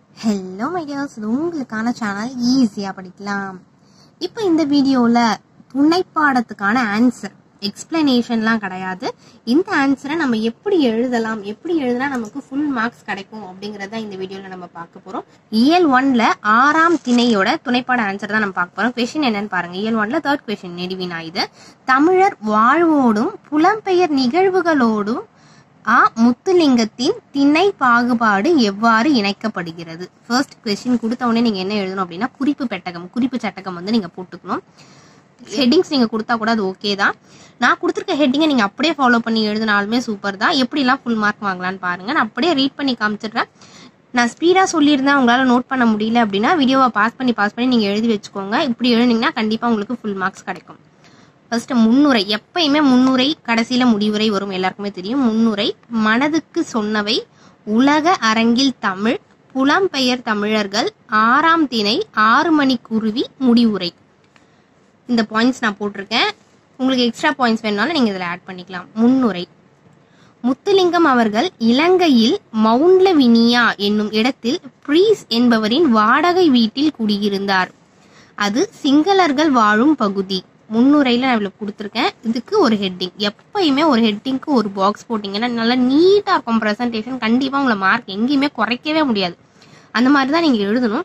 hello my dears இது உங்களுக்கான channel ஈஸியாக படிக்கலாம் இப்போ இந்த வீடியோவில் துணைப்பாடத்துக்கான ஆன்சர் எக்ஸ்பிளனேஷன்லாம் கிடையாது இந்த ஆன்சரை நம்ம எப்படி எழுதலாம் எப்படி எழுதினா நமக்கு ஃபுல் மார்க்ஸ் கிடைக்கும் அப்படிங்கறத இந்த வீடியோவில் நம்ம பார்க்க போகிறோம் இயல் ஒன்ல ஆறாம் திணையோட துணைப்பாட ஆன்சர் தான் நம்ம பார்க்க போகிறோம் கொஷின் என்னன்னு பாருங்க இயல் ஒன்ல தேர்ட் கொஷின் நெடுவினா இது தமிழர் வாழ்வோடும் புலம்பெயர் நிகழ்வுகளோடும் ஆ முத்துலிங்கத்தின் திணை பாகுபாடு எவ்வாறு இணைக்கப்படுகிறது ஃபர்ஸ்ட் கொஸ்டின் கொடுத்த உடனே நீங்க என்ன எழுதணும் அப்படின்னா குறிப்பு பெட்டகம் குறிப்பு சட்டகம் வந்து நீங்க போட்டுக்கணும் ஹெட்டிங்ஸ் நீங்க கொடுத்தா கூட அது ஓகே தான் நான் கொடுத்துருக்க ஹெட்டிங்கை நீங்க அப்படியே ஃபாலோ பண்ணி எழுதினாலுமே சூப்பர் தான் எப்படிலாம் ஃபுல் மார்க் வாங்கலாம்னு பாருங்க நான் அப்படியே ரீட் பண்ணி காமிச்சிடுறேன் நான் ஸ்பீடாக சொல்லியிருந்தேன் உங்களால் நோட் பண்ண முடியல அப்படின்னா வீடியோவை பாஸ் பண்ணி பாஸ் பண்ணி நீங்கள் எழுதி வச்சுக்கோங்க இப்படி எழுதினீங்கன்னா கண்டிப்பாக உங்களுக்கு ஃபுல் மார்க்ஸ் கிடைக்கும் ஃபர்ஸ்ட் முன்னுரை எப்பயுமே முன்னுரை கடைசியில முடிவுரை வரும் எல்லாருக்குமே தெரியும் முன்னுரை மனதுக்கு சொன்னவை உலக அரங்கில் தமிழ் புலம்பெயர் தமிழர்கள் ஆறாம் திணை ஆறு மணி குருவி முடிவுரை இந்த பாயிண்ட்ஸ் நான் போட்டிருக்கேன் உங்களுக்கு எக்ஸ்ட்ரா பாயிண்ட்ஸ் வேணுனாலும் நீங்க இதில் ஆட் பண்ணிக்கலாம் முன்னுரை முத்துலிங்கம் அவர்கள் இலங்கையில் மவுண்ட்லவினியா என்னும் இடத்தில் பிரீஸ் என்பவரின் வாடகை வீட்டில் குடியிருந்தார் அது சிங்களர்கள் வாழும் பகுதி முன்னுரையில் நான் இவ்வளோ கொடுத்துருக்கேன் இதுக்கு ஒரு ஹெட்டிங் எப்பயுமே ஒரு ஹெட்டிங்க்கு ஒரு பாக்ஸ் போட்டிங்கன்னா நல்லா நீட்டாக இருக்கும் ப்ரெசன்டேஷன் கண்டிப்பாக உங்களை மார்க் எங்கேயுமே குறைக்கவே முடியாது அந்த மாதிரி தான் நீங்கள் எழுதணும்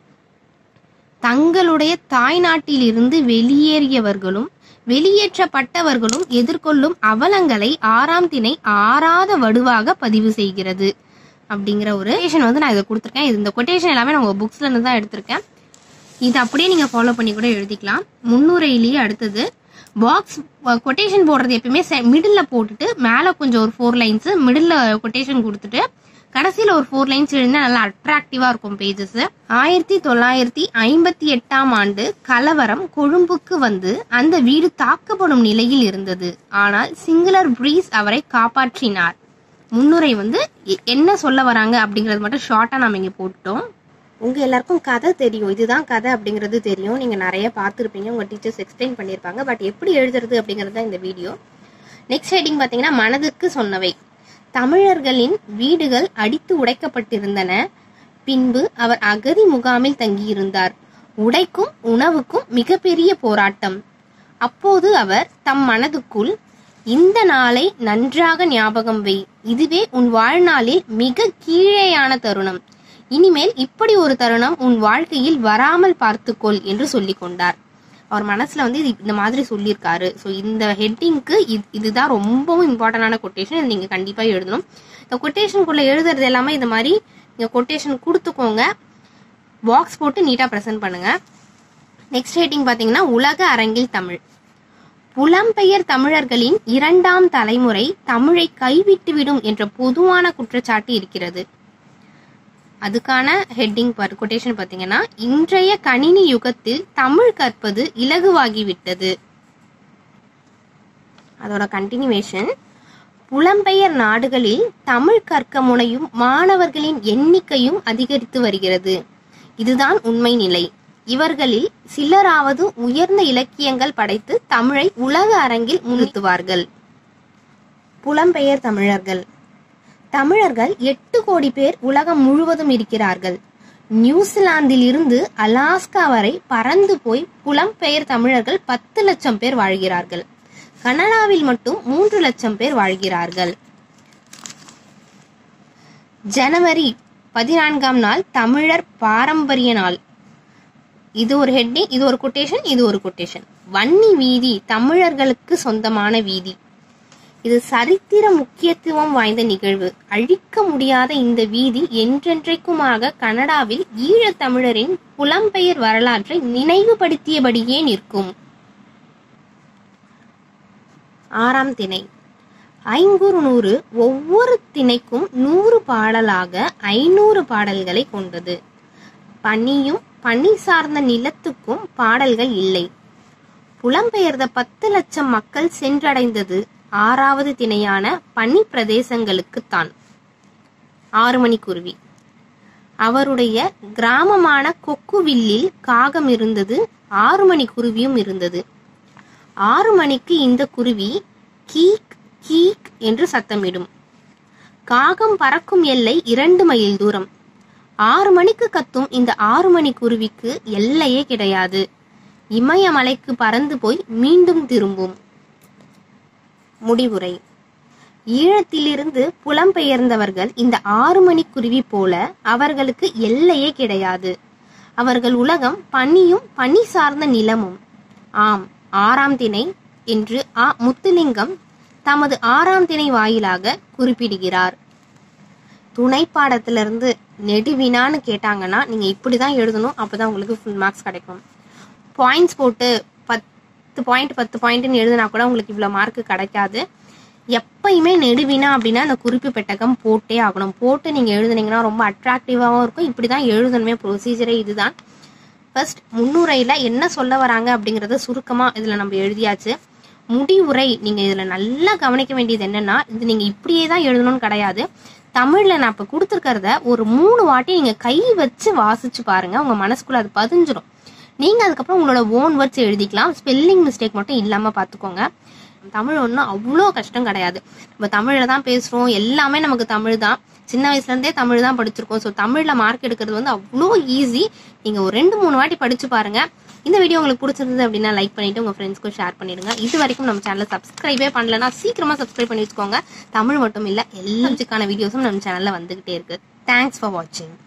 தங்களுடைய தாய்நாட்டிலிருந்து வெளியேறியவர்களும் வெளியேற்றப்பட்டவர்களும் எதிர்கொள்ளும் அவலங்களை ஆறாம் திணை ஆறாத வடுவாக பதிவு செய்கிறது அப்படிங்கிற ஒரு கொட்டேஷன் வந்து நான் இதை கொடுத்துருக்கேன் இது இந்த கொட்டேஷன் எல்லாமே நான் உங்கள் புக்ஸ்ல இருந்து தான் எடுத்திருக்கேன் இது அப்படியே நீங்க ஃபாலோ பண்ணி கூட எழுதிக்கலாம் முன்னுரையிலேயே அடுத்தது பாக்ஸ் கொட்டேஷன் போடுறது எப்பயுமே மிடில் போட்டுட்டு மேலே கொஞ்சம் ஒரு ஃபோர் லைன்ஸ் மிடில் கொட்டேஷன் கொடுத்துட்டு கடைசியில் ஒரு ஃபோர் லைன்ஸ் எழுதினா நல்லா அட்ராக்டிவா இருக்கும் பேஜஸ் ஆயிரத்தி தொள்ளாயிரத்தி ஐம்பத்தி எட்டாம் ஆண்டு கலவரம் கொழும்புக்கு வந்து அந்த வீடு தாக்கப்படும் நிலையில் இருந்தது ஆனால் சிங்களர் பிரீஸ் அவரை காப்பாற்றினார் முன்னுரை வந்து எ- என்ன சொல்ல வராங்க அப்படிங்கறது மட்டும் ஷார்ட்டா நாம இங்க போட்டோம் உங்க எல்லாருக்கும் கதை தெரியும் இதுதான் கதை அப்படிங்கிறது தெரியும் நீங்க நிறைய பார்த்துருப்பீங்க உங்க டீச்சர்ஸ் எக்ஸ்பிளைன் பண்ணியிருப்பாங்க பட் எப்படி எழுதுறது அப்படிங்கிறது தான் இந்த வீடியோ நெக்ஸ்ட் ஹெட்டிங் பாத்தீங்கன்னா மனதுக்கு சொன்னவை தமிழர்களின் வீடுகள் அடித்து உடைக்கப்பட்டிருந்தன பின்பு அவர் அகதி முகாமில் தங்கியிருந்தார் உடைக்கும் உணவுக்கும் மிகப்பெரிய போராட்டம் அப்போது அவர் தம் மனதுக்குள் இந்த நாளை நன்றாக ஞாபகம் வை இதுவே உன் வாழ்நாளில் மிக கீழேயான தருணம் இனிமேல் இப்படி ஒரு தருணம் உன் வாழ்க்கையில் வராமல் பார்த்துக்கொள் என்று சொல்லிக் கொண்டார் அவர் மனசுல வந்து இது இந்த மாதிரி சொல்லியிருக்காரு ஸோ இந்த ஹெட்டிங்க்கு இதுதான் ரொம்பவும் இம்பார்ட்டன்டான கொட்டேஷன் இது நீங்க கண்டிப்பா எழுதணும் இந்த கொட்டேஷனுக்குள்ள எழுதுறது எல்லாமே இந்த மாதிரி நீங்க கொட்டேஷன் கொடுத்துக்கோங்க பாக்ஸ் போட்டு நீட்டா ப்ரெசென்ட் பண்ணுங்க நெக்ஸ்ட் ஹெட்டிங் பாத்தீங்கன்னா உலக அரங்கில் தமிழ் புலம்பெயர் தமிழர்களின் இரண்டாம் தலைமுறை தமிழை கைவிட்டுவிடும் என்ற பொதுவான குற்றச்சாட்டு இருக்கிறது அதுக்கான ஹெட்டிங் கொட்டேஷன் பாத்தீங்கன்னா இன்றைய கணினி யுகத்தில் தமிழ் கற்பது இலகுவாகிவிட்டது அதோட கண்டினியூவேஷன் புலம்பெயர் நாடுகளில் தமிழ் கற்க முனையும் மாணவர்களின் எண்ணிக்கையும் அதிகரித்து வருகிறது இதுதான் உண்மை நிலை இவர்களில் சிலராவது உயர்ந்த இலக்கியங்கள் படைத்து தமிழை உலக அரங்கில் முன்னிறுத்துவார்கள் புலம்பெயர் தமிழர்கள் தமிழர்கள் எட்டு கோடி பேர் உலகம் முழுவதும் இருக்கிறார்கள் நியூசிலாந்தில் இருந்து அலாஸ்கா வரை பறந்து போய் புலம்பெயர் தமிழர்கள் பத்து லட்சம் பேர் வாழ்கிறார்கள் கனடாவில் மட்டும் மூன்று லட்சம் பேர் வாழ்கிறார்கள் ஜனவரி பதினான்காம் நாள் தமிழர் பாரம்பரிய நாள் இது ஒரு ஹெட்டிங் இது ஒரு கொட்டேஷன் இது ஒரு கொட்டேஷன் வன்னி வீதி தமிழர்களுக்கு சொந்தமான வீதி இது சரித்திர முக்கியத்துவம் வாய்ந்த நிகழ்வு அழிக்க முடியாத இந்த வீதி என்றென்றைக்குமாக கனடாவில் ஈழத் தமிழரின் புலம்பெயர் வரலாற்றை நினைவுபடுத்தியபடியே நிற்கும் ஆறாம் திணை ஐங்குறு நூறு ஒவ்வொரு திணைக்கும் நூறு பாடலாக ஐநூறு பாடல்களை கொண்டது பனியும் பனி சார்ந்த நிலத்துக்கும் பாடல்கள் இல்லை புலம்பெயர்ந்த பத்து லட்சம் மக்கள் சென்றடைந்தது ஆறாவது திணையான பனி பிரதேசங்களுக்குத்தான் ஆறு மணி குருவி அவருடைய கிராமமான கொக்குவில்லில் காகம் இருந்தது ஆறு மணி குருவியும் இருந்தது ஆறு மணிக்கு இந்த குருவி கீக் கீக் என்று சத்தமிடும் காகம் பறக்கும் எல்லை இரண்டு மைல் தூரம் ஆறு மணிக்கு கத்தும் இந்த ஆறு மணி குருவிக்கு எல்லையே கிடையாது இமயமலைக்கு பறந்து போய் மீண்டும் திரும்பும் முடிவுரை ஈழத்திலிருந்து புலம்பெயர்ந்தவர்கள் இந்த ஆறு மணி குருவி போல அவர்களுக்கு எல்லையே கிடையாது அவர்கள் உலகம் பனியும் பனி சார்ந்த நிலமும் ஆம் ஆறாம் திணை என்று ஆ முத்துலிங்கம் தமது ஆறாம் திணை வாயிலாக குறிப்பிடுகிறார் துணை பாடத்திலிருந்து நெடுவினான்னு கேட்டாங்கன்னா நீங்க இப்படிதான் எழுதணும் அப்பதான் உங்களுக்கு ஃபுல் மார்க்ஸ் கிடைக்கும் பாயிண்ட்ஸ் போட்டு பத்து பாயிண்ட் பத்து பாயிண்ட்னு எழுதினா கூட உங்களுக்கு இவ்வளோ மார்க் கிடைக்காது எப்பயுமே நெடுவினா அப்படின்னா அந்த குறிப்பு பெட்டகம் போட்டே ஆகணும் போட்டு நீங்கள் எழுதுனீங்கன்னா ரொம்ப அட்ராக்டிவாகவும் இருக்கும் இப்படி தான் எழுதணுமே ப்ரொசீஜரே இதுதான் ஃபர்ஸ்ட் முன்னுரையில் என்ன சொல்ல வராங்க அப்படிங்கிறத சுருக்கமாக இதில் நம்ம எழுதியாச்சு முடிவுரை நீங்கள் இதில் நல்லா கவனிக்க வேண்டியது என்னன்னா இது நீங்கள் இப்படியே தான் எழுதணும்னு கிடையாது தமிழில் நான் இப்போ கொடுத்துருக்கிறத ஒரு மூணு வாட்டி நீங்கள் கை வச்சு வாசிச்சு பாருங்க உங்கள் மனசுக்குள்ள அது பதிஞ்சிடும் நீங்கள் அதுக்கப்புறம் உங்களோட ஓன் வேர்ட்ஸ் எழுதிக்கலாம் ஸ்பெல்லிங் மிஸ்டேக் மட்டும் இல்லாமல் பார்த்துக்கோங்க தமிழ் ஒன்றும் அவ்வளோ கஷ்டம் கிடையாது நம்ம தமிழில் தான் பேசுகிறோம் எல்லாமே நமக்கு தமிழ் தான் சின்ன வயசுலேருந்தே தமிழ் தான் படிச்சிருக்கோம் ஸோ தமிழில் மார்க் எடுக்கிறது வந்து அவ்வளோ ஈஸி நீங்கள் ஒரு ரெண்டு மூணு வாட்டி படித்து பாருங்க இந்த வீடியோ உங்களுக்கு பிடிச்சிருந்தது அப்படின்னா லைக் பண்ணிட்டு உங்கள் ஃப்ரெண்ட்ஸ்க்கும் ஷேர் பண்ணிடுங்க இது வரைக்கும் நம்ம சேனலை சப்ஸ்கிரைபே பண்ணலன்னா சீக்கிரமாக சப்ஸ்கிரைப் பண்ணி வச்சுக்கோங்க தமிழ் மட்டும் இல்லை எல்லா வீடியோஸும் நம்ம சேனலில் வந்துகிட்டே இருக்கு தேங்க்ஸ் ஃபார் வாட்சிங்